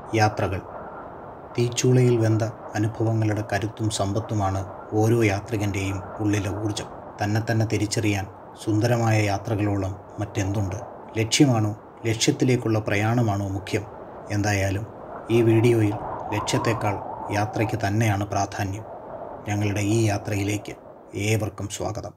യാത്രകൾ തീച്ചൂളയിൽ വെന്ത അനുഭവങ്ങളുടെ കരുത്തും സമ്പത്തുമാണ് ഓരോ യാത്രികൻ്റെയും ഉള്ളിലെ ഊർജം തന്നെ തന്നെ തിരിച്ചറിയാൻ സുന്ദരമായ യാത്രകളോളം മറ്റെന്തുണ്ട് ലക്ഷ്യമാണോ ലക്ഷ്യത്തിലേക്കുള്ള പ്രയാണമാണോ മുഖ്യം എന്തായാലും ഈ വീഡിയോയിൽ ലക്ഷ്യത്തേക്കാൾ യാത്രയ്ക്ക് തന്നെയാണ് പ്രാധാന്യം ഞങ്ങളുടെ ഈ യാത്രയിലേക്ക് ഏവർക്കും സ്വാഗതം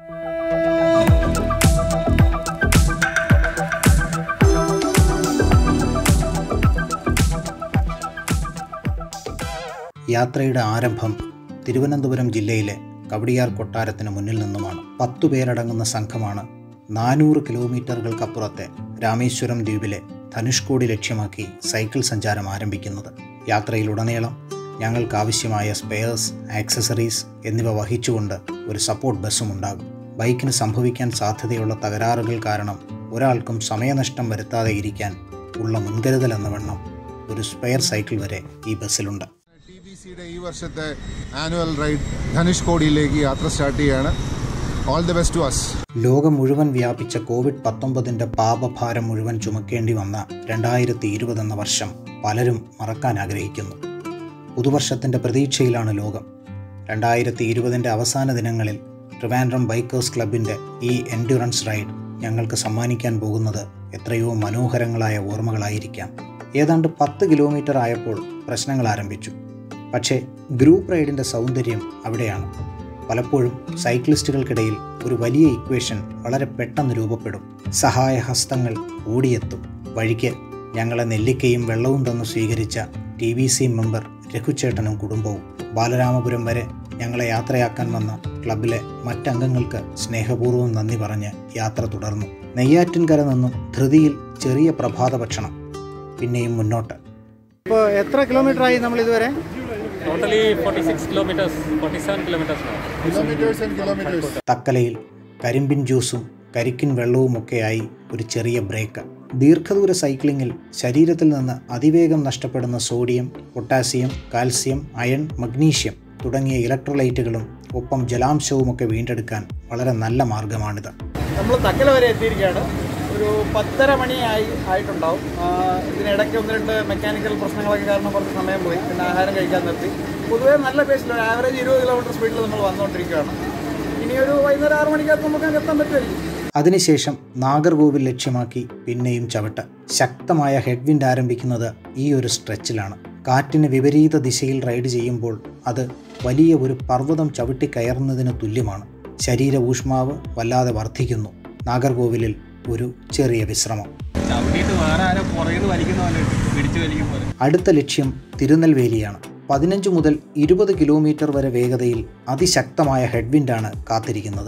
യാത്രയുടെ ആരംഭം തിരുവനന്തപുരം ജില്ലയിലെ കവടിയാർ കൊട്ടാരത്തിന് മുന്നിൽ നിന്നുമാണ് പത്തു പേരടങ്ങുന്ന സംഘമാണ് നാനൂറ് കിലോമീറ്ററുകൾക്കപ്പുറത്തെ രാമേശ്വരം ദ്വീപിലെ ധനുഷ്കോടി ലക്ഷ്യമാക്കി സൈക്കിൾ സഞ്ചാരം ആരംഭിക്കുന്നത് യാത്രയിലുടനീളം ഞങ്ങൾക്കാവശ്യമായ സ്പെയർസ് ആക്സസറീസ് എന്നിവ വഹിച്ചുകൊണ്ട് ഒരു സപ്പോർട്ട് ബസ്സും ഉണ്ടാകും ബൈക്കിന് സംഭവിക്കാൻ സാധ്യതയുള്ള തകരാറുകൾ കാരണം ഒരാൾക്കും സമയനഷ്ടം വരുത്താതെ ഇരിക്കാൻ ഉള്ള മുൻകരുതൽ എന്ന വണ്ണം ഒരു സ്പെയർ സൈക്കിൾ വരെ ഈ ബസ്സിലുണ്ട് ടി ബി സിയുടെ ഈ വർഷത്തെ ആനുവൽ റൈഡ് ധനുഷ് കോടിയിലേക്ക് യാത്ര സ്റ്റാർട്ട് ചെയ്യാണ് all the best to us ലോകം മുഴുവൻ വ്യാപിച്ച കോവിഡ് പത്തൊമ്പതിൻ്റെ പാപഭാരം മുഴുവൻ ചുമക്കേണ്ടി വന്ന രണ്ടായിരത്തി ഇരുപത് എന്ന വർഷം പലരും മറക്കാൻ ആഗ്രഹിക്കുന്നു പുതുവർഷത്തിൻ്റെ പ്രതീക്ഷയിലാണ് ലോകം രണ്ടായിരത്തി ഇരുപതിൻ്റെ അവസാന ദിനങ്ങളിൽ ട്രിവാൻഡ്രം ബൈക്കേഴ്സ് ക്ലബിൻ്റെ ഈ എൻഡ്യൂറൻസ് റൈഡ് ഞങ്ങൾക്ക് സമ്മാനിക്കാൻ പോകുന്നത് എത്രയോ മനോഹരങ്ങളായ ഓർമ്മകളായിരിക്കാം ഏതാണ്ട് പത്ത് കിലോമീറ്റർ ആയപ്പോൾ പ്രശ്നങ്ങൾ ആരംഭിച്ചു പക്ഷേ ഗ്രൂപ്പ് റൈഡിൻ്റെ സൗന്ദര്യം അവിടെയാണ് പലപ്പോഴും സൈക്ലിസ്റ്റുകൾക്കിടയിൽ ഒരു വലിയ ഇക്വേഷൻ വളരെ പെട്ടെന്ന് രൂപപ്പെടും സഹായഹസ്തങ്ങൾ ഓടിയെത്തും വഴിക്ക് ഞങ്ങളെ നെല്ലിക്കയും വെള്ളവും തന്നു സ്വീകരിച്ച ടി വി സി മെമ്പർ രഘുചേട്ടനും കുടുംബവും ബാലരാമപുരം വരെ ഞങ്ങളെ യാത്രയാക്കാൻ വന്ന ക്ലബിലെ മറ്റംഗങ്ങൾക്ക് സ്നേഹപൂർവ്വം നന്ദി പറഞ്ഞ് യാത്ര തുടർന്നു നെയ്യാറ്റിൻകര നിന്നും ധൃതിയിൽ ചെറിയ പ്രഭാത ഭക്ഷണം പിന്നെയും മുന്നോട്ട് ഇപ്പോൾ എത്ര കിലോമീറ്റർ ആയി നമ്മൾ ഇതുവരെ Totally 46 kilometers, 47 kilometers now. Kilometers and kilometers തക്കലയിൽ കരിമ്പിൻ ജ്യൂസും കരിക്കിൻ വെള്ളവുമൊക്കെയായി ഒരു ചെറിയ ബ്രേക്ക് ദീർഘദൂര സൈക്ലിങ്ങിൽ ശരീരത്തിൽ നിന്ന് അതിവേഗം നഷ്ടപ്പെടുന്ന sodium potassium calcium iron magnesium തുടങ്ങിയ ഇലക്ട്രോലൈറ്റുകളും ഒപ്പം ജലാംശവുമൊക്കെ വീണ്ടെടുക്കാൻ വളരെ നല്ല മാർഗമാണിത് നമ്മൾ തക്കല വരെ എത്തിയിരിക്കുകയാണ് ഒരു പത്തര മണിയായി ആയിട്ടുണ്ടാവും ആ, ഇതിനിടയ്ക്ക് ഒന്ന് രണ്ട് മെക്കാനിക്കൽ പ്രശ്നങ്ങളൊക്കെ കാരണം കുറച്ച് സമയം പോയി പിന്നെ ആഹാരം കഴിക്കാൻ നിർത്തി പൊതുവേ നല്ല പേസിൽ ഒരു ആവറേജ് ഇരുപത് കിലോമീറ്റർ സ്പീഡിൽ നമ്മൾ വന്നുകൊണ്ടിരിക്കുകയാണ് ഇനി ഒരു വൈകുന്നേരം ആറ് മണിക്കകത്ത് നമുക്ക് അങ്ങ് എത്താൻ പറ്റുമായിരിക്കും അതിനുശേഷം നാഗർകോവിൽ ലക്ഷ്യമാക്കി പിന്നെയും ചവിട്ട് ശക്തമായ ഹെഡ്വിൻഡ് ആരംഭിക്കുന്നത് ഈ ഒരു സ്ട്രെച്ചിലാണ് കാറ്റിന് വിപരീത ദിശയിൽ റൈഡ് ചെയ്യുമ്പോൾ അത് വലിയ ഒരു പർവ്വതം ചവിട്ടി കയറുന്നതിന് തുല്യമാണ് ശരീര ഊഷ്മാവ് വല്ലാതെ വർദ്ധിക്കുന്നു നാഗർകോവിലിൽ ഒരു ചെറിയ വിശ്രമം ചവിട്ടിയിട്ട് വേറെ ആരോ പുറകിൽ വലിക്കുന്ന പോലെ പിടിച്ചു വലിക്കും പോലെ അടുത്ത ലക്ഷ്യം തിരുനെൽവേലിയാണ് പതിനഞ്ച് മുതൽ ഇരുപത് കിലോമീറ്റർ വരെ വേഗതയിൽ അതിശക്തമായ ഹെഡ്വിൻഡാണ് കാത്തിരിക്കുന്നത്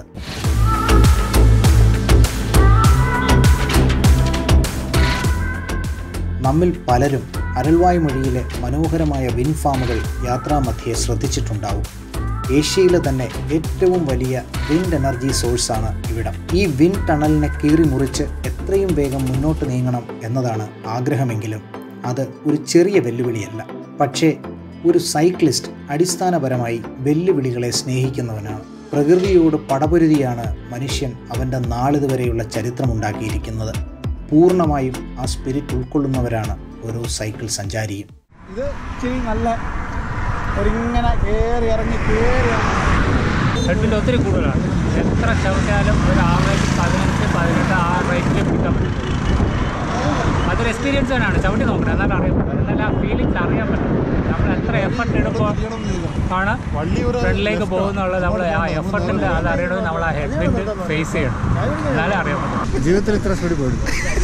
നമ്മിൽ പലരും അരൽവായ് മൊഴിയിലെ മനോഹരമായ വിൻ ഫാമുകൾ യാത്രാമധ്യേ ശ്രദ്ധിച്ചിട്ടുണ്ടാവും ഏഷ്യയിലെ തന്നെ ഏറ്റവും വലിയ വിൻഡ് എനർജി സോഴ്സാണ് ഇവിടം ഈ വിൻ ടണലിനെ കീറി മുറിച്ച് എത്രയും വേഗം മുന്നോട്ട് നീങ്ങണം എന്നതാണ് ആഗ്രഹമെങ്കിലും അത് ഒരു ചെറിയ വെല്ലുവിളിയല്ല പക്ഷേ ഒരു സൈക്ലിസ്റ്റ് അടിസ്ഥാനപരമായി വെല്ലുവിളികളെ സ്നേഹിക്കുന്നവനാണ് പ്രകൃതിയോട് പടപൊരുതിയാണ് മനുഷ്യൻ അവൻ്റെ നാളിതുവരെയുള്ള ചരിത്രമുണ്ടാക്കിയിരിക്കുന്നത് പൂർണ്ണമായും ആ സ്പിരിറ്റ് ഉൾക്കൊള്ളുന്നവരാണ് ഓരോ സൈക്കിൾ സഞ്ചാരിയും ഇത് ഇച്ചിരി നല്ല ഒരിങ്ങനെ കയറി ഇറങ്ങി കയറി ഹെഡ്വിൻ്റെ ഒത്തിരി കൂടുതലാണ് എത്ര ചവിട്ടിയാലും ഒരു ആവറേജ് പതിനഞ്ച് പതിനെട്ട് ആ റേറ്റിൽ പിടിക്കാൻ പറ്റും അതൊരു എക്സ്പീരിയൻസ് തന്നെയാണ് ചവിട്ടി നോക്കണം എന്നാലും അറിയാൻ പറ്റും എന്നാലും ആ ഫീലിങ്സ് അറിയാൻ പറ്റും നമ്മൾ എത്ര എഫർട്ട് എടുക്കുമ്പോൾ ആണ് ഫ്രണ്ടിലേക്ക് പോകുന്നുള്ളത് നമ്മൾ ആ എഫർട്ടിൻ്റെ അത് അറിയണമെങ്കിൽ നമ്മൾ ആ ഹെഡ്വിൻഡ് ഫേസ് ചെയ്യണം എന്നാലേ അറിയാൻ പറ്റും ജീവിതത്തിൽ ഇത്ര സ്പീഡ് പോയിട്ടുണ്ട്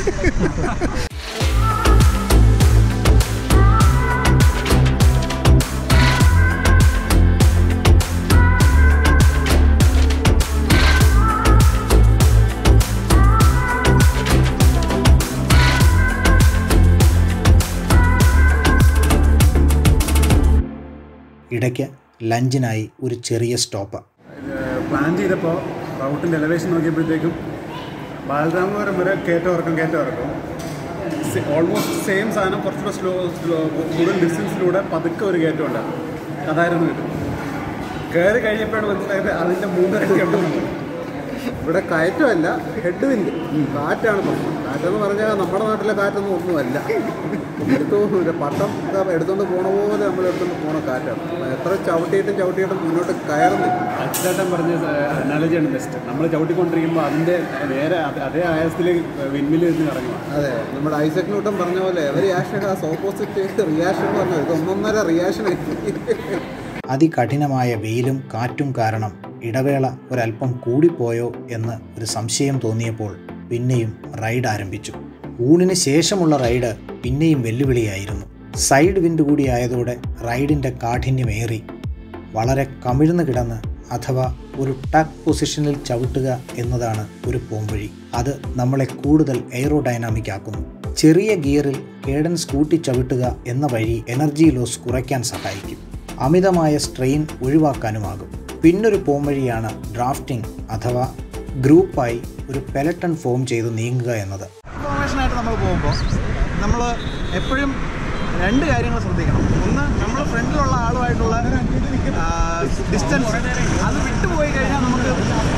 ഇടയ്ക്ക് ലഞ്ചിനായി ഒരു ചെറിയ സ്റ്റോപ്പ് പ്ലാൻ ചെയ്തപ്പോൾ റൗട്ടിൻ്റെ എലവേഷൻ നോക്കിയപ്പോഴത്തേക്കും ബാലരാമപുരം വരെ കയറ്റം ഇറക്കം കയറ്റം ഇറക്കും ഓൾമോസ്റ്റ് സെയിം സാധനം കുറച്ചുകൂടെ സ്ലോ സ്ലോ കൂടുതൽ ഡിസ്റ്റൻസിലൂടെ പതുക്കെ ഒരു കയറ്റം ഉണ്ട് അതായിരുന്നു ഇത് കയറി കഴിഞ്ഞപ്പോഴാണ് മനസ്സിലായത് അതിൻ്റെ മൂന്നരട്ടി ഉണ്ടെന്ന് ഇവിടെ കയറ്റമല്ല ഹെഡ് വിൻഡ് കാറ്റാണ് പ്രശ്നം കാറ്റെന്ന് പറഞ്ഞാൽ നമ്മുടെ നാട്ടിലെ കാറ്റൊന്നും ഒന്നുമല്ല എടുത്തു പട്ടം ഒക്കെ എടുത്തുകൊണ്ട് പോണ പോലെ നമ്മൾ എടുത്തുകൊണ്ട് പോണ കാറ്റാണ് അപ്പോൾ എത്ര ചവിട്ടിയിട്ടും ചവിട്ടിയിട്ടും മുന്നോട്ട് കയറുന്നില്ല അച്ഛേട്ടൻ പറഞ്ഞ അനാലജിയാണ് ബെസ്റ്റ് നമ്മൾ ചവിട്ടിക്കൊണ്ടിരിക്കുമ്പോൾ അതിൻ്റെ നേരെ അത് അതേ ആയാസത്തിലേക്ക് വിൻമിൽ ഇരുന്ന് കറങ്ങുക അതെ നമ്മുടെ ഐസക് ന്യൂട്ടൻ പറഞ്ഞ പോലെ every action has opposite reaction എന്ന് പറഞ്ഞത് ഇത് ഒന്നൊന്നര റിയാക്ഷൻ അതികഠിനമായ വെയിലും കാറ്റും കാരണം ഇടവേള ഒരല്പം കൂടിപ്പോയോ എന്ന് ഒരു സംശയം തോന്നിയപ്പോൾ പിന്നെയും റൈഡ് ആരംഭിച്ചു ഊണിന് ശേഷമുള്ള റൈഡ് പിന്നെയും വെല്ലുവിളിയായിരുന്നു സൈഡ് വിൻഡ് കൂടി ആയതോടെ റൈഡിൻ്റെ കാഠിന്യമേറി വളരെ കമിഴ്ന്നു കിടന്ന് അഥവാ ഒരു ടക്ക് പൊസിഷനിൽ ചവിട്ടുക എന്നതാണ് ഒരു പോംവഴി അത് നമ്മളെ കൂടുതൽ എയറോഡൈനാമിക് ആക്കുന്നു ചെറിയ ഗിയറിൽ കേഡൻസ് കൂട്ടി ചവിട്ടുക എന്ന വഴി എനർജി ലോസ് കുറയ്ക്കാൻ സഹായിക്കും അമിതമായ സ്ട്രെയിൻ ഒഴിവാക്കാനുമാകും പിന്നൊരു പോംവഴിയാണ് ഡ്രാഫ്റ്റിംഗ് അഥവാ ഗ്രൂപ്പായി ഒരു പെലട്ടൺ ഫോം ചെയ്ത് നീങ്ങുക എന്നത് ഇൻഫോർമേഷനായിട്ട് നമ്മൾ പോകുമ്പോൾ നമ്മൾ എപ്പോഴും രണ്ട് കാര്യങ്ങൾ ശ്രദ്ധിക്കണം ഒന്ന് നമ്മൾ ഫ്രണ്ടിലുള്ള ആളുമായിട്ടുള്ള ഡിസ്റ്റൻസ് അത് വിട്ടുപോയി കഴിഞ്ഞാൽ നമുക്ക്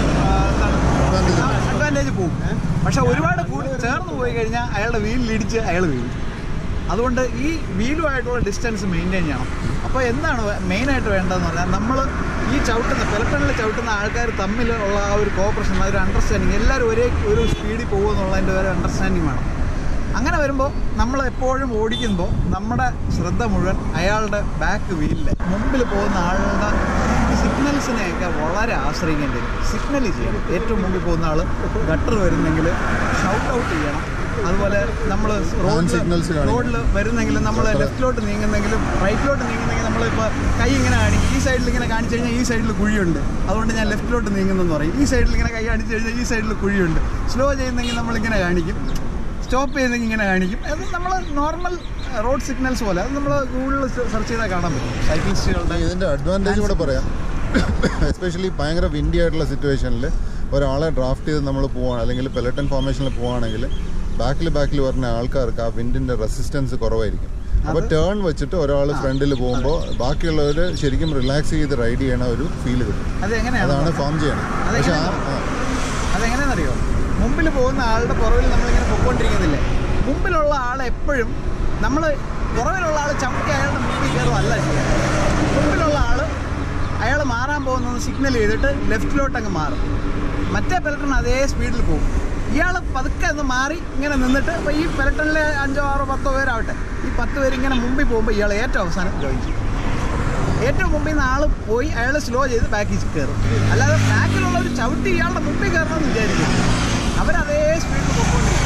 അഡ്വാൻറ്റേജ് പോകും പക്ഷെ ഒരുപാട് കൂടി ചേർന്ന് പോയി കഴിഞ്ഞാൽ അയാളുടെ വീലിലിടിച്ച് അയാൾ വീഴും അതുകൊണ്ട് ഈ വീലുമായിട്ടുള്ള ഡിസ്റ്റൻസ് മെയിൻറ്റെയിൻ ചെയ്യണം അപ്പോൾ എന്താണ് മെയിനായിട്ട് വേണ്ടതെന്ന് പറഞ്ഞാൽ നമ്മൾ ഈ ചവിട്ടുന്ന പെലട്ടണിൽ ചവിട്ടുന്ന ആൾക്കാർ തമ്മിലുള്ള ആ ഒരു കോപ്പറേഷൻ ആ ഒരു അണ്ടർസ്റ്റാൻഡിങ് എല്ലാവരും ഒരേ ഒരു സ്പീഡിൽ പോകുമെന്നുള്ളതിൻ്റെ ഒരു അണ്ടർസ്റ്റാൻഡിങ് വേണം അങ്ങനെ വരുമ്പോൾ നമ്മൾ എപ്പോഴും ഓടിക്കുമ്പോൾ നമ്മുടെ ശ്രദ്ധ മുഴുവൻ അയാളുടെ ബാക്ക് വീലിൽ മുമ്പിൽ പോകുന്ന ആളുടെ സിഗ്നൽസിനെയൊക്കെ വളരെ ആശ്രയിക്കേണ്ടി വരും സിഗ്നൽ ചെയ്യണം ഏറ്റവും മുമ്പിൽ പോകുന്ന ആൾ ഗട്ടർ വരുന്നെങ്കിൽ ഷൗട്ട് ഔട്ട് ചെയ്യണം അതുപോലെ നമ്മൾ signals കാണിക്കണം. റോഡിൽ വരുന്നെങ്കിലും നമ്മൾ ലെഫ്റ്റിലോട്ട് നീങ്ങുന്നെങ്കിലും റൈറ്റിലോട്ട് നീങ്ങുന്നെങ്കിൽ നമ്മളിപ്പോൾ കൈ ഇങ്ങനെ കാണിക്കും ഈ സൈഡിൽ ഇങ്ങനെ കാണിച്ചു കഴിഞ്ഞാൽ ഈ സൈഡിൽ കുഴിയുണ്ട് അതുകൊണ്ട് ഞാൻ ലെഫ്റ്റിലോട്ട് നീങ്ങുന്നെന്ന് പറയും ഈ സൈഡിൽ ഇങ്ങനെ കൈ കാണിച്ചു കഴിഞ്ഞാൽ ഈ സൈഡിൽ കുഴിയുണ്ട് സ്ലോ ചെയ്യുന്നെങ്കിൽ നമ്മളിങ്ങനെ കാണിക്കും സ്റ്റോപ്പ് ചെയ്തെങ്കിൽ ഇങ്ങനെ കാണിക്കും അത് നമ്മൾ നോർമൽ റോഡ് സിഗ്നൽസ് പോലെ അത് നമ്മൾ ഗൂഗിളിൽ സെർച്ച് ചെയ്താൽ കാണാൻ പറ്റും സൈക്ലിസ്റ്റുകളുടെ ഇതിൻ്റെ അഡ്വാൻറ്റേജ് കൂടെ പറയാം എസ്പെഷ്യലി ഭയങ്കര വിൻഡി ആയിട്ടുള്ള സിറ്റുവേഷനിൽ ഒരാളെ ഡ്രാഫ്റ്റ് ചെയ്ത് നമ്മൾ പോവാണ് അല്ലെങ്കിൽ പെലട്ടൺ ഫോർമേഷനിൽ പോവുകയാണെങ്കിൽ ബാക്കിൽ ബാക്കിൽ വരുന്ന ആൾക്കാർക്ക് ആ വിൻഡിൻ്റെ റെസിസ്റ്റൻസ് കുറവായിരിക്കും അപ്പോൾ ടേൺ വെച്ചിട്ട് ഒരാൾ ഫ്രണ്ടിൽ പോകുമ്പോൾ ബാക്കിയുള്ളവർ ശരിക്കും റിലാക്സ് ചെയ്ത് റൈഡ് ചെയ്യണ ഒരു ഫീൽ കിട്ടും അത് എങ്ങനെയാണ് അതാണ് ഫോം ചെയ്യണം പക്ഷെ ആ ആ, അതെങ്ങനെയാണെന്നറിയോ മുമ്പിൽ പോകുന്ന ആളുടെ പുറകിൽ നമ്മളിങ്ങനെ പൊയ്ക്കൊണ്ടിരിക്കുന്നില്ലേ മുമ്പിലുള്ള ആൾ എപ്പോഴും നമ്മൾ പുറകിലുള്ള ആൾ ചവിട്ടി അയാളുടെ മുമ്പിൽ കയറുമല്ല ചെയ്യുക മുമ്പിലുള്ള ആൾ അയാൾ മാറാൻ പോകുന്നത് സിഗ്നൽ ചെയ്തിട്ട് ലെഫ്റ്റിലോട്ട് അങ്ങ് മാറും മറ്റേ പെലട്ടൺ അതേ സ്പീഡിൽ പോകും ഇയാൾ പതുക്കെ ഒന്ന് മാറി ഇങ്ങനെ നിന്നിട്ട് അപ്പോൾ ഈ പെലട്ടണിലെ അഞ്ചോ ആറോ പത്തോ പേരാവട്ടെ ഈ പത്ത് പേര് ഇങ്ങനെ മുമ്പിൽ പോകുമ്പോൾ ഇയാൾ ഏറ്റവും അവസാനം ജോയിൻ ചെയ്യും ഏറ്റവും മുമ്പിൽ നിന്ന് ആൾ പോയി അയാൾ സ്ലോ ചെയ്ത് ബാക്കിൽ കയറും അല്ലാതെ ബാക്കിലുള്ള ഒരു ചവിട്ടി ഇയാളുടെ മുമ്പിൽ കയറണമെന്ന് വിചാരിക്കും അവരതേ സ്പീഡിൽ പോയിക്കൊണ്ടിരിക്കും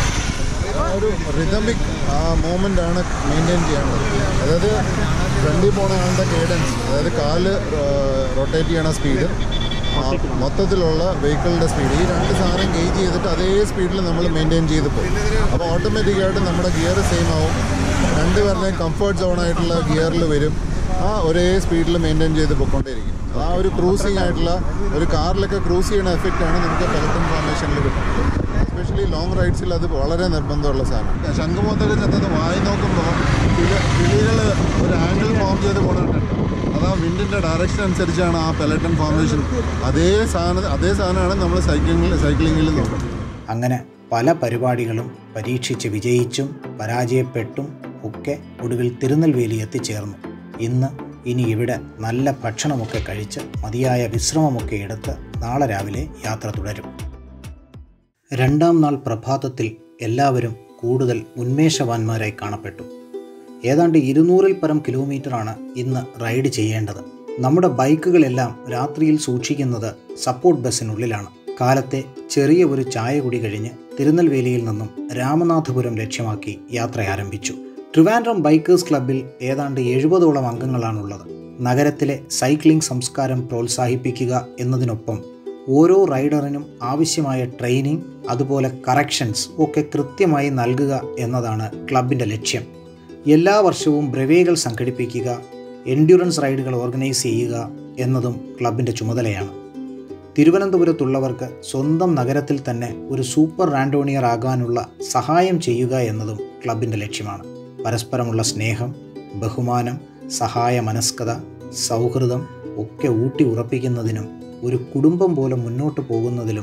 ആ ഒരു റിതമിക് ആ മൂമെൻ്റ് ആണ് മെയിൻറ്റെയിൻ ചെയ്യേണ്ടത് അതായത് ഫ്രണ്ടിൽ പോണ ആളുടെ കേഡൻസ് അതായത് കാല് റൊട്ടേറ്റ് ചെയ്യണ സ്പീഡ് മൊത്തത്തിലുള്ള വെഹിക്കിളിൻ്റെ സ്പീഡ് ഈ രണ്ട് സാധനം ഗേജ് ചെയ്തിട്ട് അതേ സ്പീഡിൽ നമ്മൾ മെയിൻറ്റെയിൻ ചെയ്ത് പോകും അപ്പോൾ ഓട്ടോമാറ്റിക്കായിട്ട് നമ്മുടെ ഗിയർ സെയിം ആവും രണ്ട് പേരുടെയും കംഫർട്ട് സോൺ ആയിട്ടുള്ള ഗിയറിൽ വരും ആ ഒരേ സ്പീഡിൽ മെയിൻറ്റെയിൻ ചെയ്ത് പോയിക്കൊണ്ടേയിരിക്കും ആ ഒരു ക്രൂസിങ് ആയിട്ടുള്ള ഒരു കാറിലൊക്കെ ക്രൂസ് ചെയ്യുന്ന എഫക്റ്റ് ആണ് നമുക്ക് പെലട്ടൺ ഫോർമേഷനിൽ കിട്ടുന്നത് എസ്പെഷ്യലി ലോങ് റൈഡ്സിൽ അത് വളരെ നിർബന്ധമുള്ള സാധനം ശംഖുമുഖത്തൊക്കെ ചെന്നത് വായി നോക്കുമ്പോൾ കിളികൾ ഒരു ആംഗിൾ ഫോം ചെയ്ത് കൊണ്ടിട്ടുണ്ട് അത് ആ വിൻഡിൻ്റെ ഡയറക്ഷൻ അനുസരിച്ചാണ് ആ പെലട്ടൺ ഫോർമേഷൻ അതേ സാധനം അതേ സാധനമാണ് നമ്മൾ സൈക്ലിങ്ങിൽ സൈക്ലിങ്ങിൽ നോക്കുന്നത് അങ്ങനെ പല പരിപാടികളും പരീക്ഷിച്ച് വിജയിച്ചും പരാജയപ്പെട്ടും ഒക്കെ ഒടുവിൽ തിരുനെൽവേലി എത്തിച്ചേർന്നു ഇന്ന് ഇനി ഇവിടെ നല്ല ഭക്ഷണമൊക്കെ കഴിച്ച് മതിയായ വിശ്രമമൊക്കെ എടുത്ത് നാളെ രാവിലെ യാത്ര തുടരും രണ്ടാം നാൾ പ്രഭാതത്തിൽ എല്ലാവരും കൂടുതൽ ഉന്മേഷവാന്മാരായി കാണപ്പെട്ടു ഏതാണ്ട് ഇരുന്നൂറിൽ പരം കിലോമീറ്ററാണ് ഇന്ന് റൈഡ് ചെയ്യേണ്ടത് നമ്മുടെ ബൈക്കുകളെല്ലാം രാത്രിയിൽ സൂക്ഷിക്കുന്നത് സപ്പോർട്ട് ബസ്സിനുള്ളിലാണ് കാലത്തെ ചെറിയ ഒരു ചായ കുടി കഴിഞ്ഞ് തിരുനെൽവേലിയിൽ നിന്നും രാമനാഥപുരം ലക്ഷ്യമാക്കി യാത്ര ആരംഭിച്ചു ട്രിവാൻഡ്രം ബൈക്കേഴ്സ് ക്ലബിൽ ഏതാണ്ട് എഴുപതോളം അംഗങ്ങളാണുള്ളത് നഗരത്തിലെ സൈക്ലിംഗ് സംസ്കാരം പ്രോത്സാഹിപ്പിക്കുക എന്നതിനൊപ്പം ഓരോ റൈഡറിനും ആവശ്യമായ ട്രെയിനിങ് അതുപോലെ കറക്ഷൻസ് ഒക്കെ കൃത്യമായി നൽകുക എന്നതാണ് ക്ലബിൻ്റെ ലക്ഷ്യം എല്ലാ വർഷവും ബ്രവേകൾ സംഘടിപ്പിക്കുക എൻഡ്യൂറൻസ് റൈഡുകൾ ഓർഗനൈസ് ചെയ്യുക എന്നതും ക്ലബിൻ്റെ ചുമതലയാണ് തിരുവനന്തപുരത്തുള്ളവർക്ക് സ്വന്തം നഗരത്തിൽ തന്നെ ഒരു സൂപ്പർ റാൻഡോണിയർ ആകാനുള്ള സഹായം ചെയ്യുക എന്നതും ക്ലബിൻ്റെ ലക്ഷ്യമാണ് പരസ്പരമുള്ള സ്നേഹം ബഹുമാനം സഹായ മനസ്കത സൗഹൃദം ഒക്കെ ഊട്ടി ഉറപ്പിക്കുന്നതിനും ഒരു കുടുംബം പോലെ മുന്നോട്ട് പോകുന്നതിലും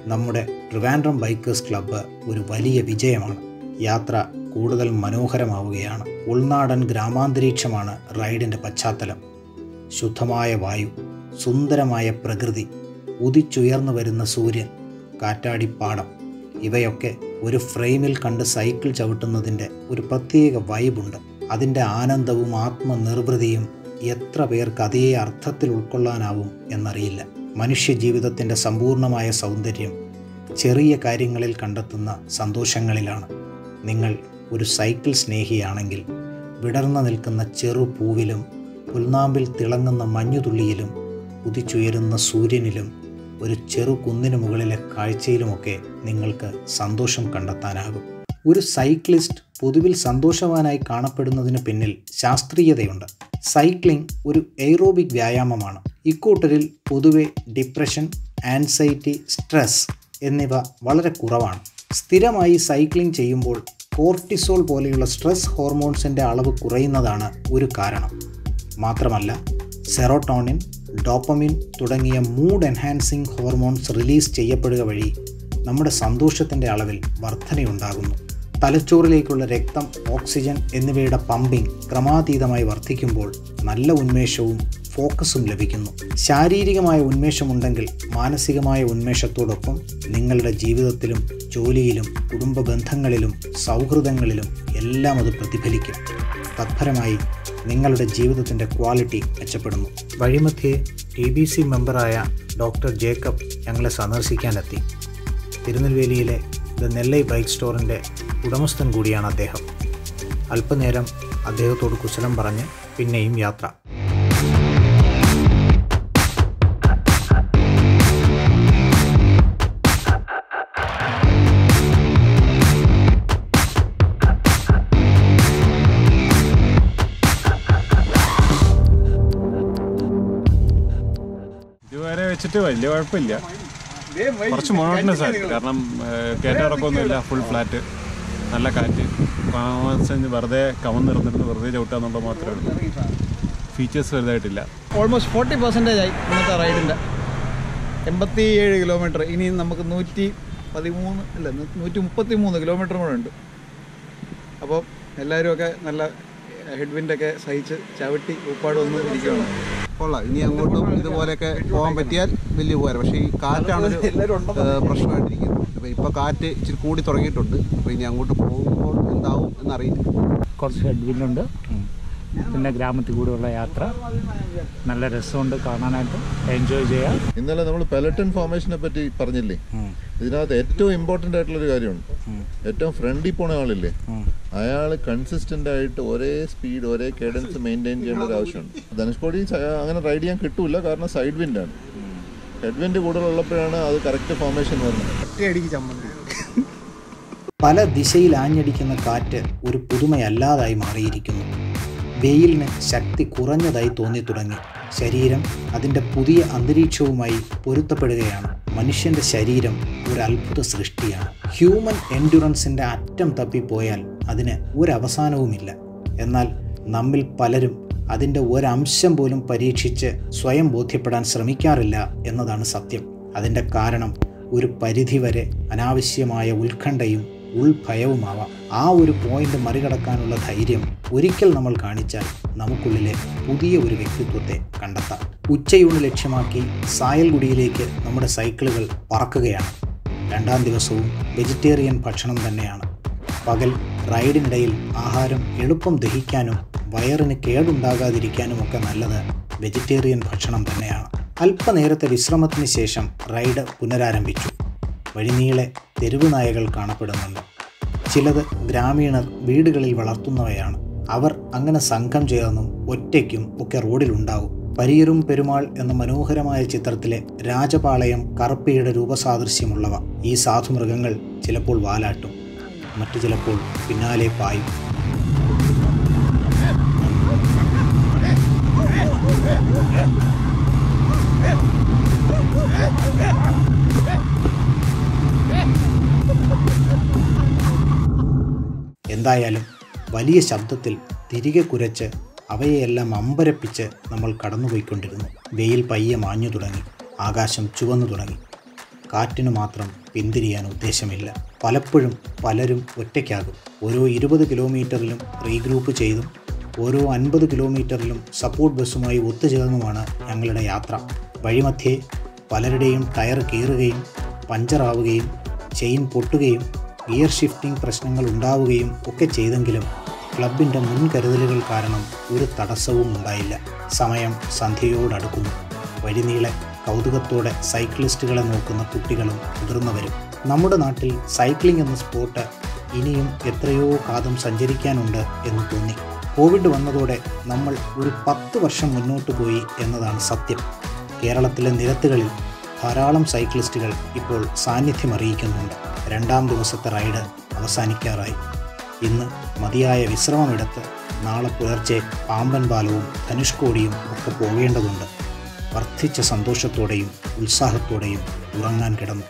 നമ്മുടെ ട്രിവാൻഡ്രം ബൈക്കേഴ്സ് ക്ലബ്ബ് ഒരു വലിയ വിജയമാണ് യാത്ര കൂടുതൽ മനോഹരമാവുകയാണ് ഉൾനാടൻ ഗ്രാമാന്തരീക്ഷമാണ് റൈഡിൻ്റെ പശ്ചാത്തലം ശുദ്ധമായ വായു സുന്ദരമായ പ്രകൃതി ഉദിച്ചുയർന്നു വരുന്ന സൂര്യൻ കാറ്റാടിപ്പാടം ഇവയൊക്കെ ഒരു ഫ്രെയിമിൽ കണ്ട് സൈക്കിൾ ചവിട്ടുന്നതിൻ്റെ ഒരു പ്രത്യേക വൈബുണ്ട് അതിൻ്റെ ആനന്ദവും ആത്മനിർവൃതിയും എത്ര പേർക്ക് അതേ അർത്ഥത്തിൽ ഉൾക്കൊള്ളാനാവും എന്നറിയില്ല മനുഷ്യജീവിതത്തിൻ്റെ സമ്പൂർണമായ സൗന്ദര്യം ചെറിയ കാര്യങ്ങളിൽ കണ്ടെത്തുന്ന സന്തോഷങ്ങളിലാണ് നിങ്ങൾ ഒരു സൈക്കിൾ സ്നേഹിയാണെങ്കിൽ വിടർന്നു നിൽക്കുന്ന ചെറു പൂവിലും പുൽനാമ്പിൽ തിളങ്ങുന്ന മഞ്ഞുതുള്ളിയിലും ഉദിച്ചുയരുന്ന സൂര്യനിലും ഒരു ചെറു കുന്നിനു മുകളിലെ കാഴ്ചയിലുമൊക്കെ നിങ്ങൾക്ക് സന്തോഷം കണ്ടെത്താനാകും ഒരു സൈക്ലിസ്റ്റ് പൊതുവിൽ സന്തോഷവാനായി കാണപ്പെടുന്നതിന് പിന്നിൽ ശാസ്ത്രീയതയുണ്ട് സൈക്ലിംഗ് ഒരു എയ്റോബിക് വ്യായാമമാണ് ഇക്കൂട്ടരിൽ പൊതുവെ ഡിപ്രഷൻ ആൻസൈറ്റി സ്ട്രെസ് എന്നിവ വളരെ കുറവാണ് സ്ഥിരമായി സൈക്ലിംഗ് ചെയ്യുമ്പോൾ കോർട്ടിസോൾ പോലെയുള്ള സ്ട്രെസ് ഹോർമോൺസിൻ്റെ അളവ് കുറയുന്നതാണ് ഒരു കാരണം മാത്രമല്ല സെറോട്ടോണിൻ ഡോപ്പമിൻ തുടങ്ങിയ മൂഡ് എൻഹാൻസിംഗ് ഹോർമോൺസ് റിലീസ് ചെയ്യപ്പെടുക വഴി നമ്മുടെ സന്തോഷത്തിൻ്റെ അളവിൽ വർധനയുണ്ടാകുന്നു തലച്ചോറിലേക്കുള്ള രക്തം ഓക്സിജൻ എന്നിവയുടെ പമ്പിംഗ് ക്രമാതീതമായി വർദ്ധിക്കുമ്പോൾ നല്ല ഉന്മേഷവും ഫോക്കസും ലഭിക്കുന്നു ശാരീരികമായ ഉന്മേഷമുണ്ടെങ്കിൽ മാനസികമായ ഉന്മേഷത്തോടൊപ്പം നിങ്ങളുടെ ജീവിതത്തിലും ജോലിയിലും കുടുംബ ബന്ധങ്ങളിലും സൗഹൃദങ്ങളിലും എല്ലാം അത് പ്രതിഫലിക്കും തത്ഫലമായി നിങ്ങളുടെ ജീവിതത്തിൻ്റെ ക്വാളിറ്റി മെച്ചപ്പെടുന്നു വഴിമധ്യേ ടി ബി സി മെമ്പറായ ഡോക്ടർ ജേക്കബ് ഞങ്ങളെ സന്ദർശിക്കാനെത്തി തിരുനെൽവേലിയിലെ ദ നെല്ലൈ ബൈക്ക് സ്റ്റോറിൻ്റെ ഉടമസ്ഥൻ കൂടിയാണ് അദ്ദേഹം അല്പനേരം അദ്ദേഹത്തോട് കുശലം പറഞ്ഞ് പിന്നെയും യാത്ര ഇതുവരെ വെച്ചിട്ട് വലിയ കുഴപ്പമില്ല കുറച്ച് മോണോട്ടനസ് ആണ് കാരണം കയറ്റിറക്കൊന്നുമില്ല ഫുൾ ഫ്ലാറ്റ് നല്ല കാറ്റ് കാമൻസ് വെറുതെ കവന്നിരുന്നിട്ട് വെറുതെ ചവിട്ടുക എന്നുള്ളത് മാത്രമേ ഉള്ളൂ ഫീച്ചേഴ്സ് വലുതായിട്ടില്ല ഓൾമോസ്റ്റ് ഫോർട്ടി പെർസെൻറ്റേജ് ആയി ഇന്നത്തെ റൈഡിൻ്റെ എൺപത്തി ഏഴ് കിലോമീറ്റർ ഇനി നമുക്ക് നൂറ്റി പതിമൂന്ന് അല്ല നൂറ്റി മുപ്പത്തി മൂന്ന് കിലോമീറ്റർ കൂടെ ഉണ്ട് അപ്പോൾ എല്ലാവരും ഒക്കെ നല്ല ഹെഡ്വിൻഡൊക്കെ സഹിച്ച് ചവിട്ടി ഉപ്പാട് വന്ന് ഇരിക്കുകയാണ് കൊള്ളാം ഇനി അങ്ങോട്ടും ഇതുപോലെയൊക്കെ പോകാൻ പറ്റിയാൽ വലിയ ഉപകാരം പക്ഷേ ഈ കാറ്റാണ് ഒരു ഏഹ്, പ്രശ്നമായിട്ടിരിക്കുന്നത് അപ്പോൾ ഇപ്പോൾ കാറ്റ് ഇച്ചിരി കൂടി തുടങ്ങിയിട്ടുണ്ട് അപ്പോൾ ഇനി അങ്ങോട്ട് പോകുമ്പോൾ എന്താവും എന്നറിയില്ല കുറച്ച് ഹെഡ്വിൻഡുണ്ട് പിന്നെ ഗ്രാമത്തിൽ കൂടെയുള്ള യാത്ര നല്ല രസമുണ്ട് കാണാനായിട്ട് എൻജോയ് ചെയ്യാം ഇന്നലെ നമ്മൾ പെലറ്റൺ ഫോർമേഷനെ പറ്റി പറഞ്ഞില്ലേ ഇതിനകത്ത് ഏറ്റവും ഇമ്പോർട്ടൻ്റ് ആയിട്ടുള്ളൊരു കാര്യമുണ്ട് ഏറ്റവും ഫ്രണ്ടിൽ പോണ ആളില്ലേ അയാൾ കൺസിസ്റ്റന്റ് ആയിട്ട് ഒരേ സ്പീഡ് ഒരേ കേഡൻസ് മെയിൻറ്റെയിൻ ചെയ്യേണ്ട ഒരു ആവശ്യമുണ്ട് ധനുഷ്കോടി സ- അങ്ങനെ റൈഡ് ചെയ്യാൻ കിട്ടൂല കാരണം സൈഡ് വിൻഡ് ആണ് ഹെഡ് വിൻഡ് കൂടുതലുള്ളപ്പോഴാണ് അത് കറക്റ്റ് ഫോർമേഷൻ വരുന്നത് പല ദിശയിൽ ആഞ്ഞടിക്കുന്ന കാറ്റ് ഒരു പുതുമയല്ലാതായി മാറിയിരിക്കുന്നു വെയിലിന് ശക്തി കുറഞ്ഞതായി തോന്നി തുടങ്ങി ശരീരം അതിൻ്റെ പുതിയ അന്തരീക്ഷവുമായി പൊരുത്തപ്പെടുകയാണ് മനുഷ്യൻ്റെ ശരീരം ഒരു അത്ഭുത സൃഷ്ടിയാണ് ഹ്യൂമൻ എൻഡുറൻസിൻ്റെ അറ്റം തപ്പിപ്പോയാൽ അതിന് ഒരവസാനവുമില്ല എന്നാൽ നമ്മിൽ പലരും അതിൻ്റെ ഒരംശം പോലും പരീക്ഷിച്ച് സ്വയം ബോധ്യപ്പെടാൻ ശ്രമിക്കാറില്ല എന്നതാണ് സത്യം അതിൻ്റെ കാരണം ഒരു പരിധിവരെ അനാവശ്യമായ ഉത്കണ്ഠയും ഉൾഭയവുമാവാം ആ ഒരു പോയിന്റ് മറികടക്കാനുള്ള ധൈര്യം ഒരിക്കൽ നമ്മൾ കാണിച്ചാൽ നമുക്കുള്ളിലെ പുതിയ ഒരു വ്യക്തിത്വത്തെ കണ്ടെത്താം ഉച്ചയൂണ് ലക്ഷ്യമാക്കി സായൽഗുഡിയിലേക്ക് നമ്മുടെ സൈക്കിളുകൾ പറക്കുകയാണ് രണ്ടാം ദിവസവും വെജിറ്റേറിയൻ ഭക്ഷണം തന്നെയാണ് പകൽ റൈഡിനിടയിൽ ആഹാരം എളുപ്പം ദഹിക്കാനും വയറിന് കേടുണ്ടാകാതിരിക്കാനും ഒക്കെ നല്ലത് വെജിറ്റേറിയൻ ഭക്ഷണം തന്നെയാണ് അല്പനേരത്തെ വിശ്രമത്തിന് ശേഷം റൈഡ് പുനരാരംഭിച്ചു വഴിനീളെ തെരുവ് നായകൾ കാണപ്പെടുന്നുണ്ട് ചിലത് ഗ്രാമീണർ വീടുകളിൽ വളർത്തുന്നവയാണ് അവർ അങ്ങനെ സംഘം ചേർന്നും ഒറ്റയ്ക്കും ഒക്കെ റോഡിലുണ്ടാവും പരിയറും പെരുമാൾ എന്ന മനോഹരമായ ചിത്രത്തിലെ രാജപാളയം കറുപ്പയുടെ രൂപസാദൃശ്യമുള്ളവ ഈ സാധുമൃഗങ്ങൾ ചിലപ്പോൾ വാലാട്ടും മറ്റു ചിലപ്പോൾ പിന്നാലെ പായും എന്തായാലും വലിയ ശബ്ദത്തിൽ തിരികെ കുരച്ച് അവയെയെല്ലാം അമ്പരപ്പിച്ച് നമ്മൾ കടന്നുപോയിക്കൊണ്ടിരുന്നു വെയിൽ പയ്യെ മാഞ്ഞു തുടങ്ങി ആകാശം ചുവന്നു തുടങ്ങി കാറ്റിന് മാത്രം പിന്തിരിയാൻ ഉദ്ദേശമില്ല പലപ്പോഴും പലരും ഒറ്റയ്ക്കാകും ഓരോ ഇരുപത് കിലോമീറ്ററിലും റീഗ്രൂപ്പ് ചെയ്തും ഓരോ അൻപത് കിലോമീറ്ററിലും സപ്പോർട്ട് ബസ്സുമായി ഒത്തുചേർന്നുമാണ് ഞങ്ങളുടെ യാത്ര വഴിമധ്യേ പലരുടെയും ടയർ കീറുകയും പഞ്ചറാവുകയും ചെയിൻ പൊട്ടുകയും ഗിയർ ഷിഫ്റ്റിംഗ് പ്രശ്നങ്ങൾ ഉണ്ടാവുകയും ഒക്കെ ചെയ്തെങ്കിലും ക്ലബിൻ്റെ മുൻകരുതലുകൾ കാരണം ഒരു തടസ്സവും ഉണ്ടായില്ല സമയം സന്ധ്യയോടടുക്കുന്നു വഴിനീളെ കൗതുകത്തോടെ സൈക്ലിസ്റ്റുകളെ നോക്കുന്ന കുട്ടികളും മുതിർന്നവരും നമ്മുടെ നാട്ടിൽ സൈക്ലിംഗ് എന്ന സ്പോർട്ട് ഇനിയും എത്രയോ കാതം സഞ്ചരിക്കാനുണ്ട് എന്ന് തോന്നി കോവിഡ് വന്നതോടെ നമ്മൾ ഒരു പത്ത് വർഷം മുന്നോട്ട് പോയി എന്നതാണ് സത്യം കേരളത്തിലെ നിരത്തുകളിൽ ധാരാളം സൈക്ലിസ്റ്റുകൾ ഇപ്പോൾ സാന്നിധ്യം അറിയിക്കുന്നുണ്ട് രണ്ടാം ദിവസത്തെ റൈഡ് അവസാനിക്കാറായി ഇന്ന് മതിയായ വിശ്രമമെടുത്ത് നാളെ പുലർച്ചെ പാമ്പൻ പാലവും ധനുഷ്കോടിയും ഒക്കെ പോകേണ്ടതുണ്ട് വർദ്ധിച്ച സന്തോഷത്തോടെയും ഉത്സാഹത്തോടെയും ഉറങ്ങാൻ കിടന്നു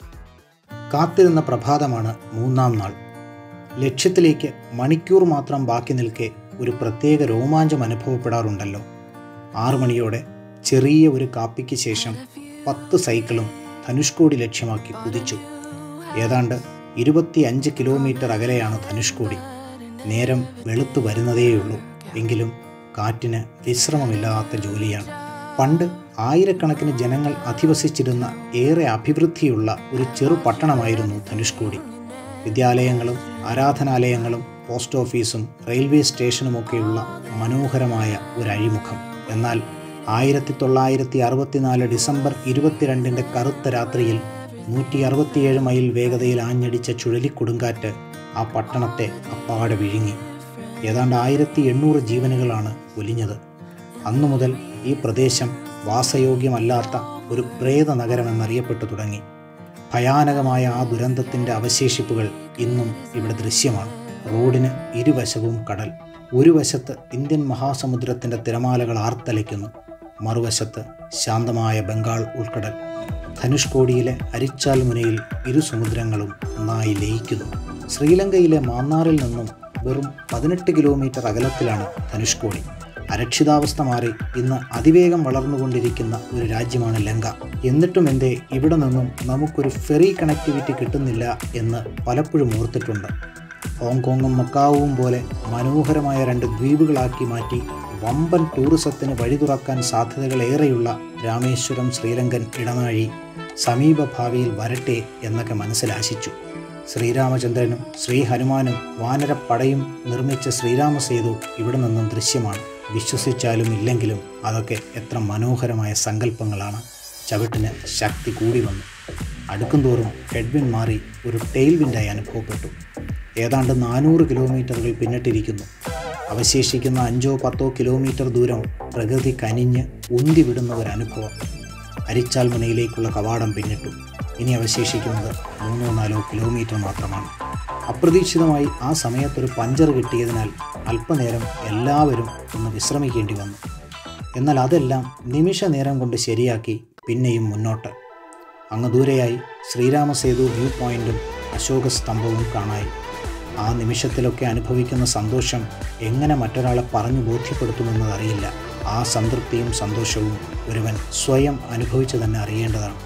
കാത്തിരുന്ന പ്രഭാതമാണ് മൂന്നാം നാൾ ലക്ഷ്യത്തിലേക്ക് മണിക്കൂർ മാത്രം ബാക്കി നിൽക്കെ ഒരു പ്രത്യേക രോമാഞ്ചം അനുഭവപ്പെടാറുണ്ടല്ലോ ആറു മണിയോടെ ചെറിയ ഒരു കാപ്പിക്ക് ശേഷം പത്ത് സൈക്കിളും ധനുഷ്കോടി ലക്ഷ്യമാക്കി കുതിച്ചു ഏതാണ്ട് ഇരുപത്തി അഞ്ച് കിലോമീറ്റർ അകലെയാണ് ധനുഷ്കോടി നേരം വെളുത്തു വരുന്നതേയുള്ളൂ എങ്കിലും കാറ്റിന് വിശ്രമമില്ലാത്ത ജോലിയാണ് പണ്ട് ആയിരക്കണക്കിന് ജനങ്ങൾ അധിവസിച്ചിരുന്ന ഏറെ അഭിവൃദ്ധിയുള്ള ഒരു ചെറു പട്ടണമായിരുന്നു ധനുഷ്കോടി വിദ്യാലയങ്ങളും ആരാധനാലയങ്ങളും പോസ്റ്റ് ഓഫീസും റെയിൽവേ സ്റ്റേഷനുമൊക്കെയുള്ള മനോഹരമായ ഒരു അഴിമുഖം എന്നാൽ ആയിരത്തി തൊള്ളായിരത്തി അറുപത്തിനാല് ഡിസംബർ ഇരുപത്തിരണ്ടിൻ്റെ കറുത്ത രാത്രിയിൽ നൂറ്റി അറുപത്തിയേഴ് മൈൽ വേഗതയിൽ ആഞ്ഞടിച്ച ചുഴലിക്കൊടുങ്കാറ്റ് ആ പട്ടണത്തെ അപ്പാടെ വിഴുങ്ങി ഏതാണ്ട് ആയിരത്തി എണ്ണൂറ് ജീവനുകളാണ് ഒലിഞ്ഞത് അന്നു മുതൽ ഈ പ്രദേശം വാസയോഗ്യമല്ലാത്ത ഒരു പ്രേത നഗരമെന്നറിയപ്പെട്ടു തുടങ്ങി ഭയാനകമായ ആ ദുരന്തത്തിൻ്റെ അവശേഷിപ്പുകൾ ഇന്നും ഇവിടെ ദൃശ്യമാണ് റോഡിന് ഇരുവശവും കടൽ ഒരു വശത്ത് ഇന്ത്യൻ മഹാസമുദ്രത്തിൻ്റെ തിരമാലകൾ ആർത്തലയ്ക്കുന്നു മറുവശത്ത് ശാന്തമായ ബംഗാൾ ഉൾക്കടൽ ധനുഷ്കോടിയിലെ അരിച്ചാൽ മുനയിൽ ഇരു സമുദ്രങ്ങളും ഒന്നായി ലയിക്കുന്നു ശ്രീലങ്കയിലെ മാന്നാറിൽ നിന്നും വെറും പതിനെട്ട് കിലോമീറ്റർ അകലത്തിലാണ് ധനുഷ്കോടി അരക്ഷിതാവസ്ഥ മാറി ഇന്ന് അതിവേഗം വളർന്നുകൊണ്ടിരിക്കുന്ന ഒരു രാജ്യമാണ് ലങ്ക എന്നിട്ടും എന്തേ ഇവിടെ നിന്നും നമുക്കൊരു ഫെറി കണക്ടിവിറ്റി കിട്ടുന്നില്ല എന്ന് പലപ്പോഴും ഓർത്തിട്ടുണ്ട് ഹോങ്കോങ്ങും മക്കാവും പോലെ മനോഹരമായ രണ്ട് ദ്വീപുകളാക്കി മാറ്റി വമ്പൻ ടൂറിസത്തിന് വഴി തുറക്കാൻ സാധ്യതകളേറെയുള്ള രാമേശ്വരം ശ്രീലങ്കൻ ഇടനാഴി സമീപ ഭാവിയിൽ വരട്ടെ എന്നൊക്കെ മനസ്സിലാശിച്ചു ശ്രീരാമചന്ദ്രനും ശ്രീ ഹനുമാനും വാനരപ്പടയും നിർമ്മിച്ച ശ്രീരാമസേതു ഇവിടെ നിന്നും ദൃശ്യമാണ് വിശ്വസിച്ചാലും ഇല്ലെങ്കിലും അതൊക്കെ എത്ര മനോഹരമായ സങ്കല്പങ്ങളാണ് ചവിട്ടിന് ശക്തി കൂടി വന്നു അടുക്കുംതോറും ഹെഡ്വിൻ മാറി ഒരു ടെയിൽ വിൻഡായി അനുഭവപ്പെട്ടു ഏതാണ്ട് നാനൂറ് കിലോമീറ്ററുകൾ പിന്നിട്ടിരിക്കുന്നു അവശേഷിക്കുന്ന അഞ്ചോ പത്തോ കിലോമീറ്റർ ദൂരം പ്രകൃതി കനിഞ്ഞ് ഉന്തി വിടുന്ന ഒരു അനുഭവം അരിച്ചാൽ മുനയിലേക്കുള്ള കവാടം പിന്നിട്ടു ഇനി അവശേഷിക്കുന്നത് മൂന്നോ നാലോ കിലോമീറ്റർ മാത്രമാണ് അപ്രതീക്ഷിതമായി ആ സമയത്തൊരു പഞ്ചർ കിട്ടിയതിനാൽ അല്പനേരം എല്ലാവരും ഒന്ന് വിശ്രമിക്കേണ്ടി വന്നു എന്നാൽ അതെല്ലാം നിമിഷ നേരം കൊണ്ട് ശരിയാക്കി പിന്നെയും മുന്നോട്ട് അങ്ങ് ദൂരെയായി ശ്രീരാമസേതു വ്യൂ പോയിന്റും അശോക സ്തംഭവും കാണായി ആ നിമിഷത്തിലൊക്കെ അനുഭവിക്കുന്ന സന്തോഷം എങ്ങനെ മറ്റൊരാളെ പറഞ്ഞു ബോധ്യപ്പെടുത്തുമെന്നതറിയില്ല ആ സംതൃപ്തിയും സന്തോഷവും ഒരുവൻ സ്വയം അനുഭവിച്ചു തന്നെ അറിയേണ്ടതാണ്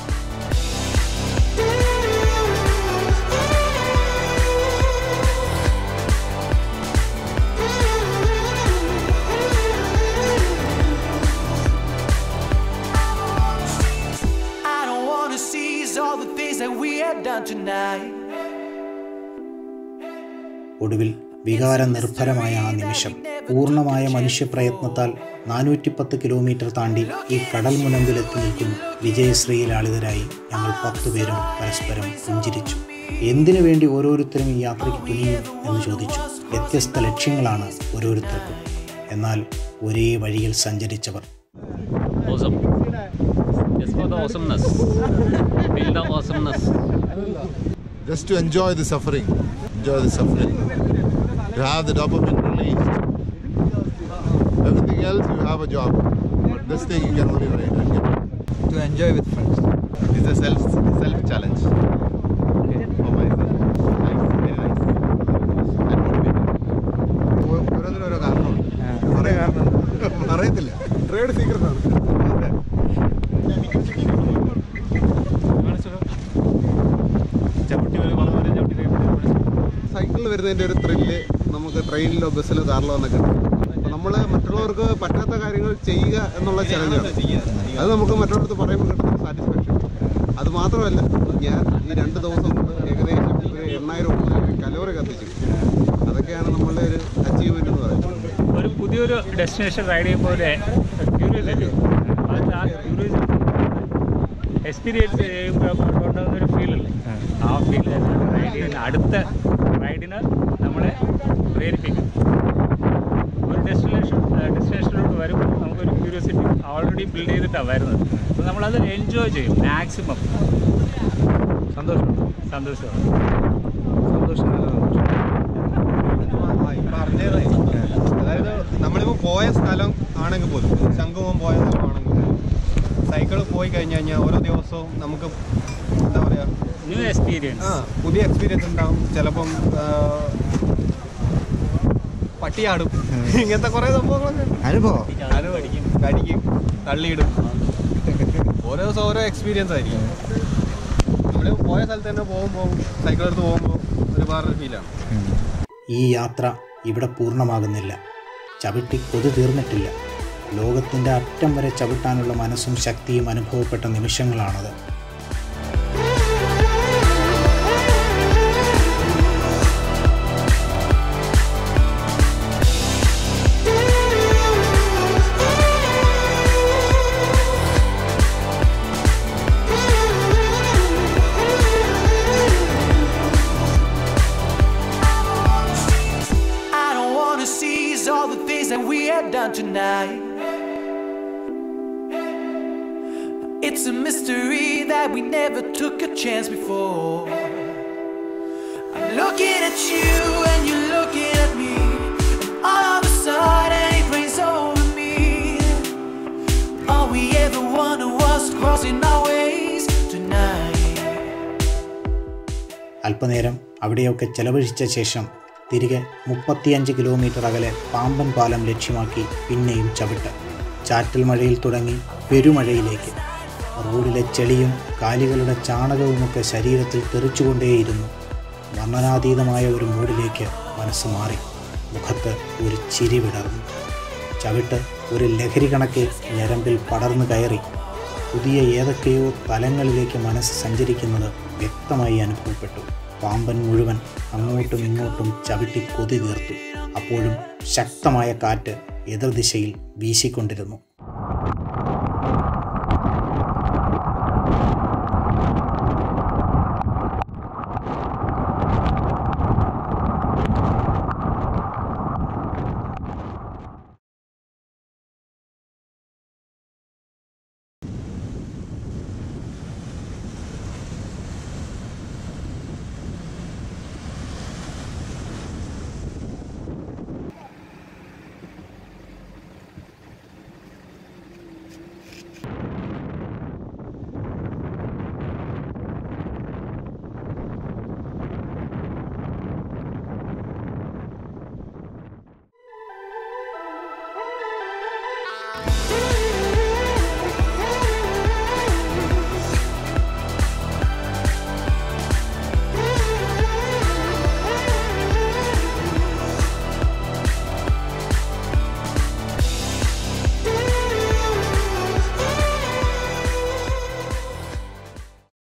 I don't wanna seize all the things that we have done tonight. ഒടുവിൽ വികാര നിർഭരമായ ആ നിമിഷം പൂർണ്ണമായ മനുഷ്യപ്രയത്നത്താൽ നാനൂറ്റിപ്പത്ത് കിലോമീറ്റർ താണ്ടി ഈ കടൽ മുനമ്പിലെത്തി നിൽക്കുന്നു വിജയശ്രീയിലാളിതരായി ഞങ്ങൾ പത്തുപേരും പരസ്പരം പുഞ്ചിരിച്ചു എന്തിനു വേണ്ടി ഓരോരുത്തരും ഈ യാത്രയ്ക്ക് തുനിയും എന്ന് ചോദിച്ചു വ്യത്യസ്ത ലക്ഷ്യങ്ങളാണ് ഓരോരുത്തർക്കും എന്നാൽ ഒരേ വഴിയിൽ സഞ്ചരിച്ചവർ Awesome. Just for the awesomeness. Feel the awesomeness. just to enjoy the suffering. Enjoy the suffering. You have the dopamine released. Everything else, you have a job. But this thing, you can only ride and get to enjoy with friends. It's a self self challenge. For myself. Nice, very nice. And motivating. ഓരോന്നിനും ഓരോ കാരണമുണ്ട് കുറേ കാരണം അറിയത്തില്ല trade സീക്രട്ടാണ് അതെ ചെയ്യുന്നതിൻ്റെ ഒരു thrill നമുക്ക് ട്രെയിനിലോ ബസ്സിലോ കാറിലോ എന്നൊക്കെ ഉണ്ട് അപ്പോൾ നമ്മൾ മറ്റുള്ളവർക്ക് പറ്റാത്ത കാര്യങ്ങൾ ചെയ്യുക എന്നുള്ള ചലഞ്ചാണ് അത് നമുക്ക് മറ്റുള്ളവർക്ക് പറയുമ്പോൾ കിട്ടുന്ന സാറ്റിസ്ഫാക്ഷൻ അത് മാത്രമല്ല ഞാൻ ഈ രണ്ട് ദിവസം കൊണ്ട് ഏകദേശം ഒരു എണ്ണായിരം ഒമ്പതിനായിരം കലോറി കത്തിച്ചു അതൊക്കെയാണ് നമ്മളുടെ ഒരു അച്ചീവ്മെൻ്റ് എന്ന് പറയുന്നത് ഒരു പുതിയൊരു ഡെസ്റ്റിനേഷൻ റൈഡ് ചെയ്യുമ്പോൾ ക്യൂരിയോസിറ്റി അത് ആ ക്യൂരിയോസിറ്റി എക്സ്പീരിയൻസ് ചെയ്യുമ്പോൾ ഉണ്ടാകുന്ന ഒരു ഫീലല്ലേ ആ ഫീൽ റൈഡ് ചെയ്യുന്ന അടുത്ത റൈഡിന് നമ്മളെ പ്രേരിപ്പിക്കും ഒരു ഡെസ്റ്റിനേഷൻ ഡെസ്റ്റിനേഷനിലോട്ട് വരുമ്പോൾ നമുക്കൊരു ക്യൂരിയോസിറ്റി ഓൾറെഡി ബിൽഡ് ചെയ്തിട്ടാണ് വരുന്നത് അപ്പോൾ നമ്മളത് എൻജോയ് ചെയ്യും മാക്സിമം സന്തോഷം സന്തോഷമാണ് സന്തോഷം അതായത് നമ്മളിപ്പോൾ പോയ സ്ഥലം ആണെങ്കിൽ പോലും ശംഖുമം പോയ സ്ഥലമാണെങ്കിൽ പോലും സൈക്കിൾ പോയി കഴിഞ്ഞ് കഴിഞ്ഞാൽ ഓരോ ദിവസവും നമുക്ക് എന്താ പറയുക ന്യൂ എക്സ്പീരിയൻസ് ആ പുതിയ എക്സ്പീരിയൻസ് ഉണ്ടാവും ചിലപ്പം ആ, പട്ടിയാടും ഇങ്ങനത്തെ കുറേ സംഭവങ്ങളൊക്കെ അനുഭവം അനുവടിക്കും കടിക്കും തള്ളിയിടും ഓരോ ദിവസം ഓരോ എക്സ്പീരിയൻസ് ആയിരിക്കും നമ്മൾ പോയ സ്ഥലത്ത് തന്നെ പോകുമ്പോൾ സൈക്കിൾ എടുത്ത് പോകുമ്പോൾ ഒരു വേറൊരു ഫീലാണ് ഈ യാത്ര ഇവിടെ പൂർണ്ണമാകുന്നില്ല ചവിട്ടി കൊതു തീർന്നിട്ടില്ല ലോകത്തിൻ്റെ അറ്റം വരെ ചവിട്ടാനുള്ള മനസ്സും ശക്തിയും അനുഭവപ്പെട്ട നിമിഷങ്ങളാണത് I don't wanna seize all the things that we have done tonight. It's a mystery that we never took a chance before. I'm looking at you and you're looking at me, and all of a sudden it rains over me. All we ever wanted was crossing our ways tonight. അല്പനേരം അവിടെയൊക്കെ ചെലവഴിച്ച ശേഷം തിരികെ മുപ്പത്തിയഞ്ച് kilometre അകലെ പാമ്പൻ പാലം ലക്ഷ്യമാക്കി പിന്നെയും ചവിട്ട് ചാറ്റൽ മഴയിൽ തുടങ്ങി പെരുമഴയിലേക്ക് റോഡിലെ ചെളിയും കാലികളുടെ ചാണകവുമൊക്കെ ശരീരത്തിൽ തെറിച്ചുകൊണ്ടേയിരുന്നു വർണ്ണനാതീതമായ ഒരു മൂഡിലേക്ക് മനസ്സ് മാറി മുഖത്ത് ഒരു ചിരി വിടർന്നു ചവിട്ട് ഒരു ലഹരി കണക്കെ ഞരമ്പിൽ പടർന്നു കയറി പുതിയ ഏതൊക്കെയോ തലങ്ങളിലേക്ക് മനസ്സ് സഞ്ചരിക്കുന്നത് വ്യക്തമായി അനുഭവപ്പെട്ടു പാമ്പൻ മുഴുവൻ അങ്ങോട്ടും ഇങ്ങോട്ടും ചവിട്ടി കൊതി തീർത്തു അപ്പോഴും ശക്തമായ കാറ്റ് എതിർദിശയിൽ വീശിക്കൊണ്ടിരുന്നു